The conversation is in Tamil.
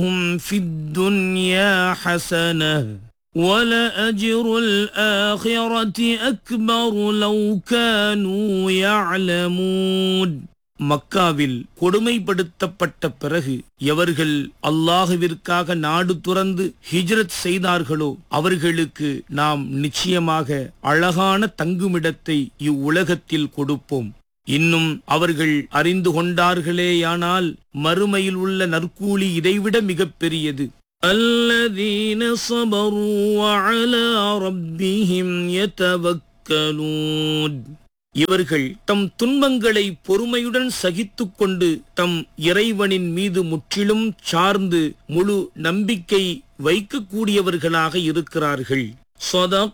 هم في الدنيا حسنة ولأجر الآخرة أكبر لو كانوا يعلمون மக்காவில் கொடுமைப்படுத்தப்பட்ட பிறகு எவர்கள் அல்லாஹுவிற்காக நாடு துறந்து ஹிஜ்ரத் செய்தார்களோ அவர்களுக்கு நாம் நிச்சயமாக அழகான தங்குமிடத்தை இவ்வுலகத்தில் கொடுப்போம் இன்னும் அவர்கள் அறிந்து கொண்டார்களேயானால் மறுமையில் உள்ள நற்கூலி இதைவிட மிகப் பெரியது الذين صبروا وعلى ربهم يتوكلون இவர்கள் தம் துன்பங்களை பொறுமையுடன் சகித்துக் கொண்டு தம் இறைவனின் மீது முற்றிலும் சார்ந்து முழு நம்பிக்கை வைக்கக்கூடியவர்களாக இருக்கிறார்கள் صدق